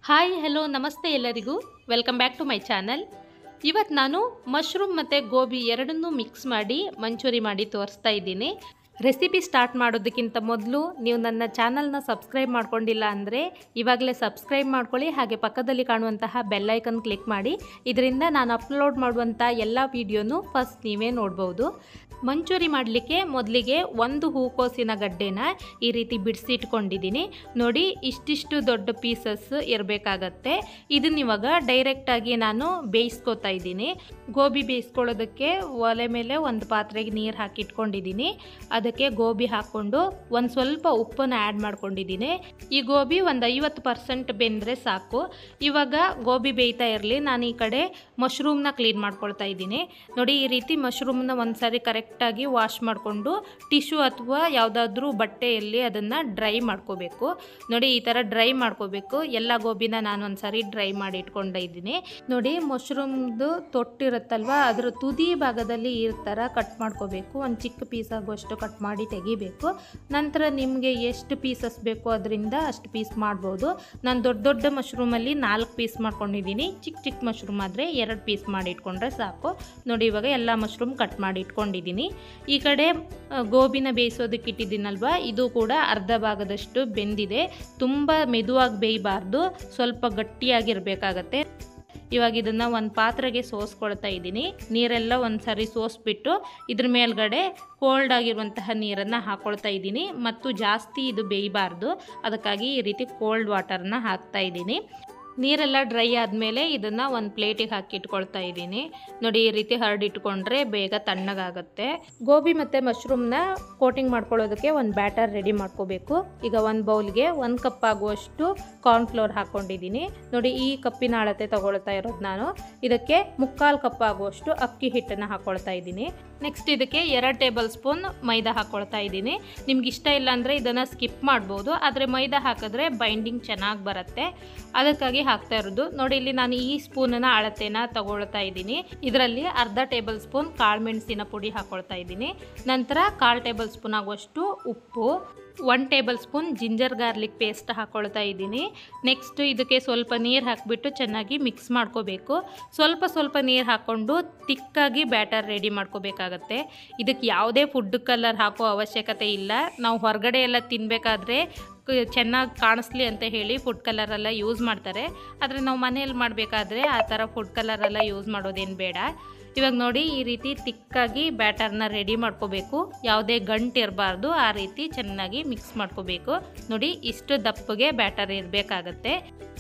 hi hello ನಮಸ್ತೆ ಎಲ್ಲರಿಗೂ welcome back to my channel ಇವತ್ತು ನಾನು ಮಶ್ರೂಮ್ ಮತ್ತು ಗೋಬಿ ಎರಡನ್ನೂ ಮಿಕ್ಸ್ ಮಾಡಿ ಮಂಚೂರಿ ಮಾಡಿ ತೋರಿಸ್ತಾ ಇದ್ದೀನಿ ರೆಸಿಪಿ ಸ್ಟಾರ್ಟ್ ಮಾಡೋದಕ್ಕಿಂತ ಮೊದಲು ನೀವು ನನ್ನ ಚಾನಲ್ನ ಸಬ್ಸ್ಕ್ರೈಬ್ ಮಾಡ್ಕೊಂಡಿಲ್ಲ ಅಂದರೆ ಇವಾಗಲೇ ಸಬ್ಸ್ಕ್ರೈಬ್ ಮಾಡ್ಕೊಳ್ಳಿ ಹಾಗೆ ಪಕ್ಕದಲ್ಲಿ ಕಾಣುವಂತಹ ಬೆಲ್ಲೈಕನ್ ಕ್ಲಿಕ್ ಮಾಡಿ ಇದರಿಂದ ನಾನು ಅಪ್ಲೋಡ್ ಮಾಡುವಂಥ ಎಲ್ಲ ವೀಡಿಯೋನು ಫಸ್ಟ್ ನೀವೇ ನೋಡ್ಬೋದು ಮಂಚೂರಿ ಮಾಡಲಿಕ್ಕೆ ಮೊದಲಿಗೆ ಒಂದು ಹೂಕೋಸಿನ ಗಡ್ಡೆನ ಈ ರೀತಿ ಬಿಡಿಸಿಟ್ಕೊಂಡಿದ್ದೀನಿ ನೋಡಿ ಇಷ್ಟಿಷ್ಟು ದೊಡ್ಡ ಪೀಸಸ್ ಇರಬೇಕಾಗತ್ತೆ ಇದನ್ನ ಇವಾಗ ಡೈರೆಕ್ಟಾಗಿ ನಾನು ಬೇಯಿಸ್ಕೊತಾ ಇದ್ದೀನಿ ಗೋಬಿ ಬೇಯಿಸ್ಕೊಳ್ಳೋದಕ್ಕೆ ಒಲೆ ಮೇಲೆ ಒಂದು ಪಾತ್ರೆಗೆ ನೀರು ಹಾಕಿ ಇಟ್ಕೊಂಡಿದ್ದೀನಿ ಅದಕ್ಕೆ ಗೋಬಿ ಹಾಕ್ಕೊಂಡು ಒಂದು ಸ್ವಲ್ಪ ಉಪ್ಪನ್ನು ಆ್ಯಡ್ ಮಾಡ್ಕೊಂಡಿದ್ದೀನಿ ಈ ಗೋಬಿ ಒಂದು ಐವತ್ತು ಪರ್ಸೆಂಟ್ ಬೆಂದರೆ ಸಾಕು ಇವಾಗ ಗೋಬಿ ಬೇಯ್ತಾ ಇರಲಿ ನಾನು ಈ ಕಡೆ ಮಶ್ರೂಮ್ನ ಕ್ಲೀನ್ ಮಾಡ್ಕೊಳ್ತಾ ಇದ್ದೀನಿ ನೋಡಿ ಈ ರೀತಿ ಮಶ್ರೂಮ್ನ ಒಂದು ಸಾರಿ ಕರೆಕ್ಟಾಗಿ ವಾಶ್ ಮಾಡಿಕೊಂಡು ಟಿಶ್ಯೂ ಅಥವಾ ಯಾವುದಾದ್ರೂ ಬಟ್ಟೆಯಲ್ಲಿ ಅದನ್ನು ಡ್ರೈ ಮಾಡ್ಕೋಬೇಕು ನೋಡಿ ಈ ಥರ ಡ್ರೈ ಮಾಡ್ಕೋಬೇಕು ಎಲ್ಲ ಗೋಬಿನ ನಾನು ಒಂದು ಸಾರಿ ಡ್ರೈ ಮಾಡಿ ಇಟ್ಕೊಂಡಿದ್ದೀನಿ ನೋಡಿ ಮಶ್ರೂಮ್ದು ತೊಟ್ಟಿರುತ್ತಲ್ವ ಅದರ ತುದಿ ಭಾಗದಲ್ಲಿ ಈ ಥರ ಕಟ್ ಮಾಡ್ಕೋಬೇಕು ಒಂದು ಚಿಕ್ಕ ಪೀಸ್ ಆಗುವಷ್ಟು ಕಟ್ ಮಾಡಿ ತೆಗಿಬೇಕು ನಂತರ ನಿಮಗೆ ಎಷ್ಟು ಪೀಸಸ್ ಬೇಕು ಅದರಿಂದ ಅಷ್ಟು ಪೀಸ್ ಮಾಡ್ಬೋದು ನಾನು ದೊಡ್ಡ ದೊಡ್ಡ ಮಶ್ರೂಮಲ್ಲಿ ನಾಲ್ಕು ಪೀಸ್ ಮಾಡ್ಕೊಂಡಿದ್ದೀನಿ ಚಿಕ್ಕ ಚಿಕ್ಕ ಮಶ್ರೂಮ್ ಆದರೆ ಎರಡು ಪೀಸ್ ಮಾಡಿ ಇಟ್ಕೊಂಡ್ರೆ ಸಾಕು ನೋಡಿ ಇವಾಗ ಎಲ್ಲ ಮಶ್ರೂಮ್ ಕಟ್ ಮಾಡಿ ಇಟ್ಕೊಂಡಿದ್ದೀನಿ ಈ ಕಡೆ ಆ, ಗೋಬಿನ ಬೇಯಿಸೋದಕ್ಕೆ ಇಟ್ಟಿದ್ದೀನಲ್ವ ಇದು ಕೂಡ ಅರ್ಧ ಭಾಗದಷ್ಟು ಬೆಂದಿದೆ ತುಂಬ ಮೆದುವಾಗಿ ಬೇಯಬಾರ್ದು ಸ್ವಲ್ಪ ಗಟ್ಟಿಯಾಗಿರಬೇಕಾಗತ್ತೆ ಇವಾಗ ಇದನ್ನು ಒಂದು ಪಾತ್ರೆಗೆ ಸೋಸ್ಕೊಳ್ತಾ ಇದ್ದೀನಿ ನೀರೆಲ್ಲ ಒಂದು ಸಾರಿ ಸೋಸ್ಬಿಟ್ಟು ಇದ್ರ ಮೇಲ್ಗಡೆ ಕೋಲ್ಡ್ ಆಗಿರುವಂತಹ ನೀರನ್ನು ಹಾಕ್ಕೊಳ್ತಾ ಇದ್ದೀನಿ ಮತ್ತು ಜಾಸ್ತಿ ಇದು ಬೇಯಬಾರ್ದು ಅದಕ್ಕಾಗಿ ಈ ರೀತಿ ಕೋಲ್ಡ್ ವಾಟರ್ನ ಹಾಕ್ತಾ ಇದ್ದೀನಿ ನೀರೆಲ್ಲ ಡ್ರೈ ಆದಮೇಲೆ ಇದನ್ನು ಒಂದು ಪ್ಲೇಟಿಗೆ ಹಾಕಿ ಇಟ್ಕೊಳ್ತಾ ಇದ್ದೀನಿ ನೋಡಿ ಈ ರೀತಿ ಹರಡಿಟ್ಕೊಂಡ್ರೆ ಬೇಗ ತಣ್ಣಗಾಗುತ್ತೆ ಗೋಬಿ ಮತ್ತು ಮಶ್ರೂಮ್ನ ಕೋಟಿಂಗ್ ಮಾಡ್ಕೊಳ್ಳೋದಕ್ಕೆ ಒಂದು ಬ್ಯಾಟರ್ ರೆಡಿ ಮಾಡ್ಕೋಬೇಕು ಈಗ ಒಂದು ಬೌಲ್ಗೆ ಒಂದು ಕಪ್ ಆಗುವಷ್ಟು ಕಾರ್ನ್ಫ್ಲೋರ್ ಹಾಕ್ಕೊಂಡಿದ್ದೀನಿ ನೋಡಿ ಈ ಕಪ್ಪಿನ ಅಳತೆ ತಗೊಳ್ತಾ ಇರೋದು ನಾನು ಇದಕ್ಕೆ ಮುಕ್ಕಾಲು ಕಪ್ ಆಗುವಷ್ಟು ಅಕ್ಕಿ ಹಿಟ್ಟನ್ನು ಹಾಕ್ಕೊಳ್ತಾ ಇದ್ದೀನಿ ನೆಕ್ಸ್ಟ್ ಇದಕ್ಕೆ ಎರಡು ಟೇಬಲ್ ಸ್ಪೂನ್ ಮೈದಾ ಹಾಕ್ಕೊಳ್ತಾ ಇದ್ದೀನಿ ನಿಮ್ಗೆ ಇಷ್ಟ ಇಲ್ಲ ಅಂದರೆ ಇದನ್ನು ಸ್ಕಿಪ್ ಮಾಡ್ಬೋದು ಆದರೆ ಮೈದಾ ಹಾಕಿದ್ರೆ ಬೈಂಡಿಂಗ್ ಚೆನ್ನಾಗಿ ಬರುತ್ತೆ ಅದಕ್ಕಾಗಿ ಹಾಕ್ತಾ ಇರೋದು ನೋಡಿ ಇಲ್ಲಿ ನಾನು ಈ ಸ್ಪೂನನ್ನ ಅಳತೆನ ತಗೊಳ್ತಾ ಇದ್ದೀನಿ ಇದರಲ್ಲಿ ಅರ್ಧ ಟೇಬಲ್ ಸ್ಪೂನ್ ಕಾಳು ಮೆಣಸಿನ ಪುಡಿ ಹಾಕ್ಕೊಳ್ತಾ ಇದ್ದೀನಿ ನಂತರ ಕಾಲು ಟೇಬಲ್ ಸ್ಪೂನ್ ಆಗುವಷ್ಟು ಉಪ್ಪು one tablespoon ginger garlic paste ಹಾಕ್ಕೊಳ್ತಾ ಇದ್ದೀನಿ ನೆಕ್ಸ್ಟ್ ಇದಕ್ಕೆ ಸ್ವಲ್ಪ ನೀರು ಹಾಕಿಬಿಟ್ಟು ಚೆನ್ನಾಗಿ ಮಿಕ್ಸ್ ಮಾಡ್ಕೋಬೇಕು ಸ್ವಲ್ಪ ಸ್ವಲ್ಪ ನೀರು ಹಾಕ್ಕೊಂಡು ತಿಕ್ಕಾಗಿ ಬ್ಯಾಟರ್ ರೆಡಿ ಮಾಡ್ಕೋಬೇಕಾಗತ್ತೆ ಇದಕ್ಕೆ ಯಾವುದೇ ಫುಡ್ ಕಲರ್ ಹಾಕೋ ಅವಶ್ಯಕತೆ ಇಲ್ಲ ನಾವು ಹೊರಗಡೆ ಎಲ್ಲ ತಿನ್ನಬೇಕಾದ್ರೆ ಚೆನ್ನಾಗಿ ಕಾಣಿಸ್ಲಿ ಅಂತ ಹೇಳಿ ಫುಡ್ ಕಲರೆಲ್ಲ ಯೂಸ್ ಮಾಡ್ತಾರೆ ಆದರೆ ನಾವು ಮನೆಯಲ್ಲಿ ಮಾಡಬೇಕಾದ್ರೆ ಆ ಥರ ಫುಡ್ ಕಲರೆಲ್ಲ ಯೂಸ್ ಮಾಡೋದೇನು ಬೇಡ ಇವಾಗ ನೋಡಿ ಈ ರೀತಿ ತಿಕ್ಕಾಗಿ ಬ್ಯಾಟರ್ನ ರೆಡಿ ಮಾಡ್ಕೋಬೇಕು ಯಾವುದೇ ಗಂಟು ಇರಬಾರ್ದು ಆ ರೀತಿ ಚೆನ್ನಾಗಿ ಮಿಕ್ಸ್ ಮಾಡ್ಕೋಬೇಕು ನೋಡಿ ಇಷ್ಟು ದಪ್ಪಗೆ ಬ್ಯಾಟರ್ ಇರಬೇಕಾಗತ್ತೆ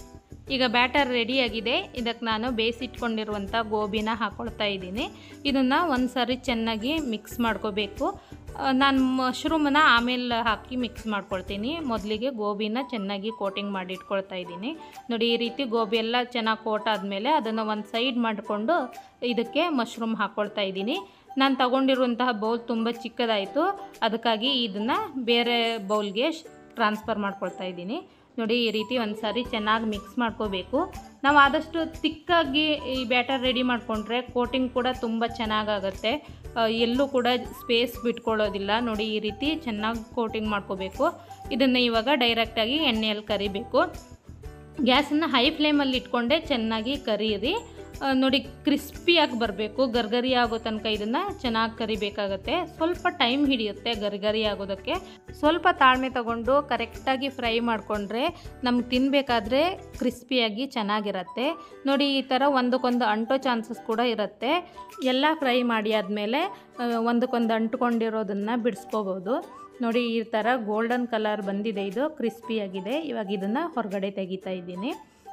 ಈಗ ಬ್ಯಾಟರ್ ರೆಡಿಯಾಗಿದೆ ಇದಕ್ಕೆ ನಾನು ಬೇಯಿಸಿಟ್ಕೊಂಡಿರುವಂಥ ಗೋಬಿನ ಹಾಕ್ಕೊಳ್ತಾ ಇದ್ದೀನಿ ಇದನ್ನು ಒಂದು ಸಾರಿ ಚೆನ್ನಾಗಿ ಮಿಕ್ಸ್ ಮಾಡ್ಕೋಬೇಕು ಆ, ನಾನು ಮಶ್ರೂಮನ್ನ ಆಮೇಲೆ ಹಾಕಿ ಮಿಕ್ಸ್ ಮಾಡ್ಕೊಳ್ತೀನಿ ಮೊದಲಿಗೆ ಗೋಬಿನ ಚೆನ್ನಾಗಿ ಕೋಟಿಂಗ್ ಮಾಡಿ ಇಟ್ಕೊಳ್ತಾ ಇದ್ದೀನಿ ನೋಡಿ ಈ ರೀತಿ ಗೋಬಿ ಎಲ್ಲ ಚೆನ್ನಾಗಿ ಕೋಟ್ ಆದಮೇಲೆ ಅದನ್ನು ಒಂದು ಸೈಡ್ ಮಾಡಿಕೊಂಡು ಇದಕ್ಕೆ ಮಶ್ರೂಮ್ ಹಾಕ್ಕೊಳ್ತಾ ಇದ್ದೀನಿ ನಾನು ತಗೊಂಡಿರುವಂತಹ ಬೌಲ್ ತುಂಬ ಚಿಕ್ಕದಾಯಿತು ಅದಕ್ಕಾಗಿ ಇದನ್ನು ಬೇರೆ ಬೌಲ್ಗೆ ಟ್ರಾನ್ಸ್ಫರ್ ಮಾಡ್ಕೊಳ್ತಾ ಇದ್ದೀನಿ ನೋಡಿ ಈ ರೀತಿ ಒಂದು ಸಾರಿ ಚೆನ್ನಾಗಿ ಮಿಕ್ಸ್ ಮಾಡ್ಕೋಬೇಕು ನಾವು ಆದಷ್ಟು ತಿಕ್ಕಾಗಿ ಈ ಬ್ಯಾಟರ್ ರೆಡಿ ಮಾಡಿಕೊಂಡ್ರೆ ಕೋಟಿಂಗ್ ಕೂಡ ತುಂಬ ಚೆನ್ನಾಗಾಗುತ್ತೆ ಆ, ಎಲ್ಲೂ ಕೂಡ ಸ್ಪೇಸ್ ಬಿಟ್ಕೊಳ್ಳೋದಿಲ್ಲ ನೋಡಿ ಈ ರೀತಿ ಚೆನ್ನಾಗಿ ಕೋಟಿಂಗ್ ಮಾಡ್ಕೋಬೇಕು ಇದನ್ನು ಇವಾಗ ಡೈರೆಕ್ಟಾಗಿ ಎಣ್ಣೆಯಲ್ಲಿ ಕರಿಬೇಕು ಗ್ಯಾಸನ್ನು ಹೈ ಫ್ಲೇಮಲ್ಲಿ ಇಟ್ಕೊಂಡೆ ಚೆನ್ನಾಗಿ ಕರೀರಿ ಆ, ನೋಡಿ ಕ್ರಿಸ್ಪಿಯಾಗಿ ಬರಬೇಕು ಗರ್ಗರಿ ಆಗೋ ತನಕ ಇದನ್ನು ಚೆನ್ನಾಗಿ ಕರಿಬೇಕಾಗತ್ತೆ ಸ್ವಲ್ಪ ಟೈಮ್ ಹಿಡಿಯುತ್ತೆ ಗರ್ಗರಿ ಆಗೋದಕ್ಕೆ ಸ್ವಲ್ಪ ತಾಳ್ಮೆ ತಗೊಂಡು ಕರೆಕ್ಟಾಗಿ ಫ್ರೈ ಮಾಡಿಕೊಂಡ್ರೆ ನಮ್ಗೆ ತಿನ್ನಬೇಕಾದ್ರೆ ಕ್ರಿಸ್ಪಿಯಾಗಿ ಚೆನ್ನಾಗಿರತ್ತೆ ನೋಡಿ ಈ ಥರ ಒಂದಕ್ಕೊಂದು ಅಂಟೋ ಚಾನ್ಸಸ್ ಕೂಡ ಇರುತ್ತೆ ಎಲ್ಲ ಫ್ರೈ ಮಾಡಿ ಆದಮೇಲೆ ಒಂದಕ್ಕೊಂದು ಅಂಟ್ಕೊಂಡಿರೋದನ್ನು ಬಿಡಿಸ್ಕೋಬೋದು ನೋಡಿ ಈ ಥರ ಗೋಲ್ಡನ್ ಕಲರ್ ಬಂದಿದೆ ಇದು ಕ್ರಿಸ್ಪಿಯಾಗಿದೆ ಇವಾಗ ಇದನ್ನು ಹೊರಗಡೆ ತೆಗಿತಾ ಇದ್ದೀನಿ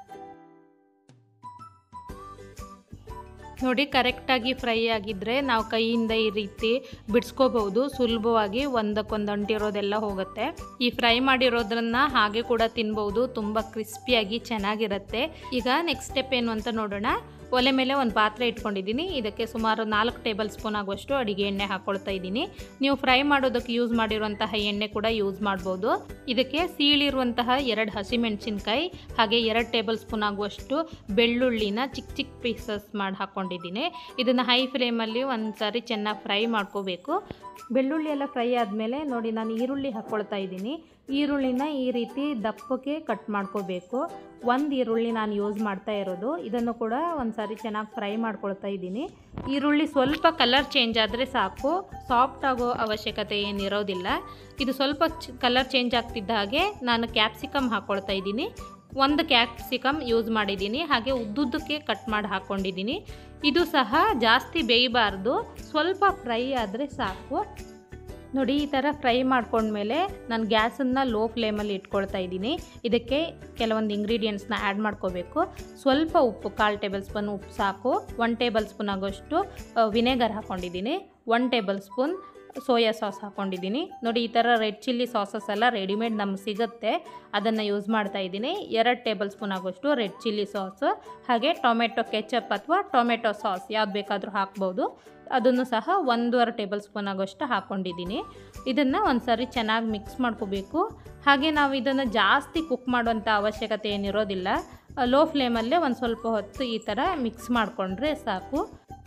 ನೋಡಿ ಕರೆಕ್ಟಾಗಿ ಫ್ರೈ ಆಗಿದ್ದರೆ ನಾವು ಕೈಯಿಂದ ಈ ರೀತಿ ಬಿಡಿಸ್ಕೋಬಹುದು ಸುಲಭವಾಗಿ ಒಂದಕ್ಕೊಂದು ಅಂಟಿರೋದೆಲ್ಲ ಹೋಗುತ್ತೆ ಈ ಫ್ರೈ ಮಾಡಿರೋದ್ರನ್ನ ಹಾಗೆ ಕೂಡ ತಿನ್ಬೋದು ತುಂಬ ಕ್ರಿಸ್ಪಿಯಾಗಿ ಚೆನ್ನಾಗಿರುತ್ತೆ ಈಗ ನೆಕ್ಸ್ಟ್ ಸ್ಟೆಪ್ ಏನು ಅಂತ ನೋಡೋಣ ಒಲೆ ಮೇಲೆ ಒಂದು ಪಾತ್ರೆ ಇಟ್ಕೊಂಡಿದ್ದೀನಿ ಇದಕ್ಕೆ ಸುಮಾರು ನಾಲ್ಕು ಟೇಬಲ್ ಸ್ಪೂನ್ ಆಗುವಷ್ಟು ಅಡಿಗೆ ಎಣ್ಣೆ ಹಾಕ್ಕೊಳ್ತಾ ಇದ್ದೀನಿ ನೀವು ಫ್ರೈ ಮಾಡೋದಕ್ಕೆ ಯೂಸ್ ಮಾಡಿರುವಂತಹ ಎಣ್ಣೆ ಕೂಡ ಯೂಸ್ ಮಾಡ್ಬೋದು ಇದಕ್ಕೆ ಸೀಳಿರುವಂತಹ ಎರಡು ಹಸಿಮೆಣಸಿನ್ಕಾಯಿ ಹಾಗೆ ಎರಡು ಟೇಬಲ್ ಸ್ಪೂನ್ ಆಗುವಷ್ಟು ಬೆಳ್ಳುಳ್ಳಿನ ಚಿಕ್ಕ ಚಿಕ್ಕ ಪೀಸಸ್ ಮಾಡಿ ಹಾಕ್ಕೊಂಡಿದ್ದೀನಿ ಇದನ್ನು ಹೈ ಫ್ಲೇಮಲ್ಲಿ ಒಂದು ಸಾರಿ ಚೆನ್ನಾಗಿ ಫ್ರೈ ಮಾಡ್ಕೋಬೇಕು ಬೆಳ್ಳುಳ್ಳಿ ಎಲ್ಲ ಫ್ರೈ ಆದಮೇಲೆ ನೋಡಿ ನಾನು ಈರುಳ್ಳಿ ಹಾಕ್ಕೊಳ್ತಾ ಇದ್ದೀನಿ ಈರುಳ್ಳಿನ ಈ ರೀತಿ ದಪ್ಪಕ್ಕೆ ಕಟ್ ಮಾಡ್ಕೋಬೇಕು ಒಂದು ಈರುಳ್ಳಿ ನಾನು ಯೂಸ್ ಮಾಡ್ತಾ ಇರೋದು ಇದನ್ನು ಕೂಡ ಒಂದು ಸಾರಿ ಚೆನ್ನಾಗಿ ಫ್ರೈ ಮಾಡ್ಕೊಳ್ತಾ ಇದ್ದೀನಿ ಈರುಳ್ಳಿ ಸ್ವಲ್ಪ ಕಲರ್ ಚೇಂಜ್ ಆದರೆ ಸಾಕು ಸಾಫ್ಟ್ ಆಗೋ ಅವಶ್ಯಕತೆ ಏನಿರೋದಿಲ್ಲ ಇದು ಸ್ವಲ್ಪ ಕಲರ್ ಚೇಂಜ್ ಆಗ್ತಿದ್ದ ಹಾಗೆ ನಾನು ಕ್ಯಾಪ್ಸಿಕಮ್ ಹಾಕ್ಕೊಳ್ತಾ ಇದ್ದೀನಿ ಒಂದು ಕ್ಯಾಪ್ಸಿಕಮ್ ಯೂಸ್ ಮಾಡಿದ್ದೀನಿ ಹಾಗೆ ಉದ್ದುದ್ದಕ್ಕೆ ಕಟ್ ಮಾಡಿ ಹಾಕ್ಕೊಂಡಿದ್ದೀನಿ ಇದು ಸಹ ಜಾಸ್ತಿ ಬೇಯಬಾರ್ದು ಸ್ವಲ್ಪ ಫ್ರೈ ಆದರೆ ಸಾಕು ನೋಡಿ ಈ ಥರ ಫ್ರೈ ಮಾಡ್ಕೊಂಡ್ಮೇಲೆ ನಾನು ಗ್ಯಾಸನ್ನು ಲೋ ಫ್ಲೇಮಲ್ಲಿ ಇಟ್ಕೊಳ್ತಾ ಇದ್ದೀನಿ ಇದಕ್ಕೆ ಕೆಲವೊಂದು ಇಂಗ್ರೀಡಿಯೆಂಟ್ಸ್ನ ಆ್ಯಡ್ ಮಾಡ್ಕೋಬೇಕು ಸ್ವಲ್ಪ ಉಪ್ಪು ಕಾಲು ಟೇಬಲ್ ಸ್ಪೂನ್ ಉಪ್ಪು ಸಾಕು ಒನ್ ಟೇಬಲ್ ಸ್ಪೂನ್ ಆಗೋಷ್ಟು ವಿನೆಗರ್ ಹಾಕ್ಕೊಂಡಿದ್ದೀನಿ one tablespoon soya sauce ಹಾಕ್ಕೊಂಡಿದ್ದೀನಿ ನೋಡಿ ಈ ಥರ ರೆಡ್ ಚಿಲ್ಲಿ ಸಾಸಸ್ ಎಲ್ಲ ರೆಡಿಮೇಡ್ ನಮ್ಗೆ ಸಿಗುತ್ತೆ ಅದನ್ನು ಯೂಸ್ ಮಾಡ್ತಾ ಇದ್ದೀನಿ ಎರಡು ಟೇಬಲ್ ಸ್ಪೂನ್ ಆಗೋಷ್ಟು ರೆಡ್ ಚಿಲ್ಲಿ ಸಾಸು ಹಾಗೆ ಟೊಮೆಟೊ ಕೆಚಪ್ ಅಥವಾ ಟೊಮೆಟೊ ಸಾಸ್ ಯಾವ್ದು ಬೇಕಾದರೂ ಹಾಕ್ಬೋದು ಅದನ್ನು ಸಹ ಒಂದೂವರೆ ಟೇಬಲ್ ಸ್ಪೂನ್ ಆಗೋಷ್ಟು ಹಾಕ್ಕೊಂಡಿದ್ದೀನಿ ಇದನ್ನು ಒಂದು ಸಾರಿ ಚೆನ್ನಾಗಿ ಮಿಕ್ಸ್ ಮಾಡ್ಕೋಬೇಕು ಹಾಗೆ ನಾವು ಇದನ್ನು ಜಾಸ್ತಿ ಕುಕ್ ಮಾಡುವಂಥ ಅವಶ್ಯಕತೆ ಏನಿರೋದಿಲ್ಲ ಲೋ ಫ್ಲೇಮಲ್ಲೇ ಒಂದು ಸ್ವಲ್ಪ ಹೊತ್ತು ಈ ಥರ ಮಿಕ್ಸ್ ಮಾಡಿಕೊಂಡ್ರೆ ಸಾಕು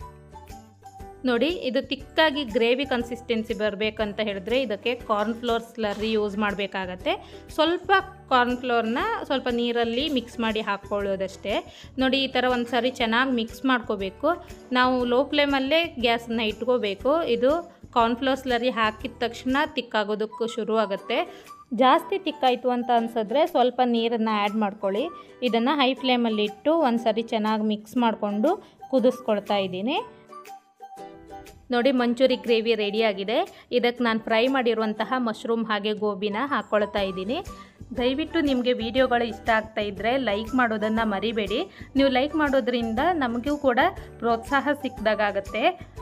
ನೋಡಿ ಇದು ತಿಕ್ಕಾಗಿ ಗ್ರೇವಿ ಕನ್ಸಿಸ್ಟೆನ್ಸಿ ಬರಬೇಕಂತ ಹೇಳಿದ್ರೆ ಇದಕ್ಕೆ ಕಾರ್ನ್ಫ್ಲೋರ್ ಸ್ಲರ್ರಿ ಯೂಸ್ ಮಾಡಬೇಕಾಗತ್ತೆ ಸ್ವಲ್ಪ ಕಾರ್ನ್ಫ್ಲೋರ್ನ ಸ್ವಲ್ಪ ನೀರಲ್ಲಿ ಮಿಕ್ಸ್ ಮಾಡಿ ಹಾಕ್ಕೊಳ್ಳೋದಷ್ಟೇ ನೋಡಿ ಈ ಥರ ಒಂದು ಸಾರಿ ಚೆನ್ನಾಗಿ ಮಿಕ್ಸ್ ಮಾಡ್ಕೋಬೇಕು ನಾವು ಲೋ ಫ್ಲೇಮಲ್ಲೇ ಗ್ಯಾಸನ್ನು ಇಟ್ಕೋಬೇಕು ಇದು ಕಾರ್ನ್ಫ್ಲೋರ್ ಸ್ಲರಿ ಹಾಕಿದ ತಕ್ಷಣ ತಿಕ್ಕಾಗೋದಕ್ಕೂ ಶುರು ಆಗುತ್ತೆ ಜಾಸ್ತಿ ತಿಕ್ಕಾಯಿತು ಅಂತ ಅನ್ಸಿದ್ರೆ ಸ್ವಲ್ಪ ನೀರನ್ನು ಆ್ಯಡ್ ಮಾಡ್ಕೊಳ್ಳಿ ಇದನ್ನು ಹೈ ಫ್ಲೇಮಲ್ಲಿ ಇಟ್ಟು ಒಂದು ಸರಿ ಚೆನ್ನಾಗಿ ಮಿಕ್ಸ್ ಮಾಡಿಕೊಂಡು ಕುದಿಸ್ಕೊಳ್ತಾ ಇದ್ದೀನಿ ನೋಡಿ ಮಂಚೂರಿ ಗ್ರೇವಿ ರೆಡಿಯಾಗಿದೆ ಇದಕ್ಕೆ ನಾನು ಫ್ರೈ ಮಾಡಿರುವಂತಹ ಮಶ್ರೂಮ್ ಹಾಗೆ ಗೋಬಿನ ಹಾಕ್ಕೊಳ್ತಾ ಇದ್ದೀನಿ ದಯವಿಟ್ಟು ನಿಮಗೆ ವಿಡಿಯೋಗಳು ಇಷ್ಟ ಆಗ್ತಾ ಇದ್ದರೆ ಲೈಕ್ ಮಾಡೋದನ್ನು ಮರಿಬೇಡಿ ನೀವು ಲೈಕ್ ಮಾಡೋದ್ರಿಂದ ನಮಗೂ ಕೂಡ ಪ್ರೋತ್ಸಾಹ ಸಿಕ್ಕಿದಾಗತ್ತೆ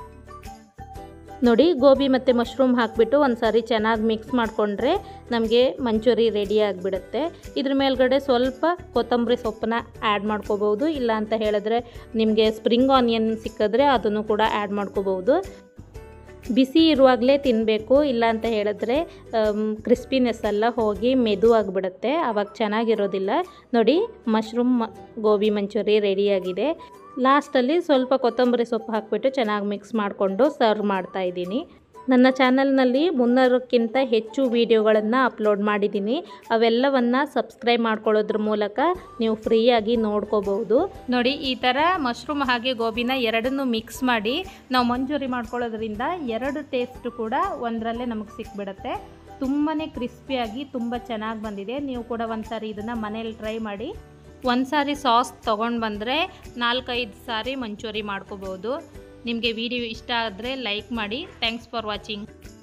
ನೋಡಿ ಗೋಬಿ ಮತ್ತು ಮಶ್ರೂಮ್ ಹಾಕಿಬಿಟ್ಟು ಒಂದು ಸಾರಿ ಚೆನ್ನಾಗಿ ಮಿಕ್ಸ್ ಮಾಡಿಕೊಂಡ್ರೆ ನಮಗೆ ಮಂಚೂರಿ ರೆಡಿ ಆಗಿಬಿಡುತ್ತೆ ಇದ್ರ ಮೇಲ್ಗಡೆ ಸ್ವಲ್ಪ ಕೊತ್ತಂಬರಿ ಸೊಪ್ಪನ್ನ ಆ್ಯಡ್ ಮಾಡ್ಕೋಬೋದು ಇಲ್ಲ ಅಂತ ಹೇಳಿದ್ರೆ ನಿಮಗೆ ಸ್ಪ್ರಿಂಗ್ ಆನಿಯನ್ ಸಿಕ್ಕಿದ್ರೆ ಅದನ್ನು ಕೂಡ ಆ್ಯಡ್ ಮಾಡ್ಕೋಬೋದು ಬಿಸಿ ಇರುವಾಗಲೇ ತಿನ್ನಬೇಕು ಇಲ್ಲ ಅಂತ ಹೇಳಿದ್ರೆ ಕ್ರಿಸ್ಪಿನೆಸ್ ಎಲ್ಲ ಹೋಗಿ ಮೆದು ಆಗಿಬಿಡುತ್ತೆ ಆವಾಗ ಚೆನ್ನಾಗಿರೋದಿಲ್ಲ ನೋಡಿ ಮಶ್ರೂಮ್ ಗೋಬಿ ಮಂಚೂರಿ ರೆಡಿಯಾಗಿದೆ ಲಾಸ್ಟಲ್ಲಿ ಸ್ವಲ್ಪ ಕೊತ್ತಂಬರಿ ಸೊಪ್ಪು ಹಾಕಿಬಿಟ್ಟು ಚೆನ್ನಾಗಿ ಮಿಕ್ಸ್ ಮಾಡಿಕೊಂಡು ಸರ್ವ್ ಮಾಡ್ತಾ ಇದ್ದೀನಿ ನನ್ನ ಚಾನಲ್ನಲ್ಲಿ ಮುನ್ನೂರಕ್ಕಿಂತ ಹೆಚ್ಚು ವೀಡಿಯೋಗಳನ್ನು ಅಪ್ಲೋಡ್ ಮಾಡಿದ್ದೀನಿ ಅವೆಲ್ಲವನ್ನು ಸಬ್ಸ್ಕ್ರೈಬ್ ಮಾಡ್ಕೊಳ್ಳೋದ್ರ ಮೂಲಕ ನೀವು ಫ್ರೀಯಾಗಿ ನೋಡ್ಕೋಬಹುದು ನೋಡಿ ಈ ಥರ ಮಶ್ರೂಮ್ ಹಾಗೆ ಗೋಬಿನ ಎರಡನ್ನೂ ಮಿಕ್ಸ್ ಮಾಡಿ ನಾವು ಮಂಜೂರಿ ಮಾಡ್ಕೊಳ್ಳೋದ್ರಿಂದ ಎರಡು ಟೇಸ್ಟ್ ಕೂಡ ಒಂದರಲ್ಲೇ ನಮಗೆ ಸಿಕ್ಬಿಡುತ್ತೆ ತುಂಬಾ ಕ್ರಿಸ್ಪಿಯಾಗಿ ತುಂಬ ಚೆನ್ನಾಗಿ ಬಂದಿದೆ ನೀವು ಕೂಡ ಒಂದು ಸಾರಿ ಇದನ್ನು ಮನೇಲಿ ಟ್ರೈ ಮಾಡಿ ಒಂದು ಸಾರಿ ಸಾಸ್ ತೊಗೊಂಡು ಬಂದರೆ ನಾಲ್ಕೈದು ಸಾರಿ ಮಂಚೂರಿ ಮಾಡ್ಕೋಬೋದು ನಿಮಗೆ ವಿಡಿಯೋ ಇಷ್ಟ ಆದರೆ ಲೈಕ್ ಮಾಡಿ ಥ್ಯಾಂಕ್ಸ್ ಫಾರ್ ವಾಚಿಂಗ್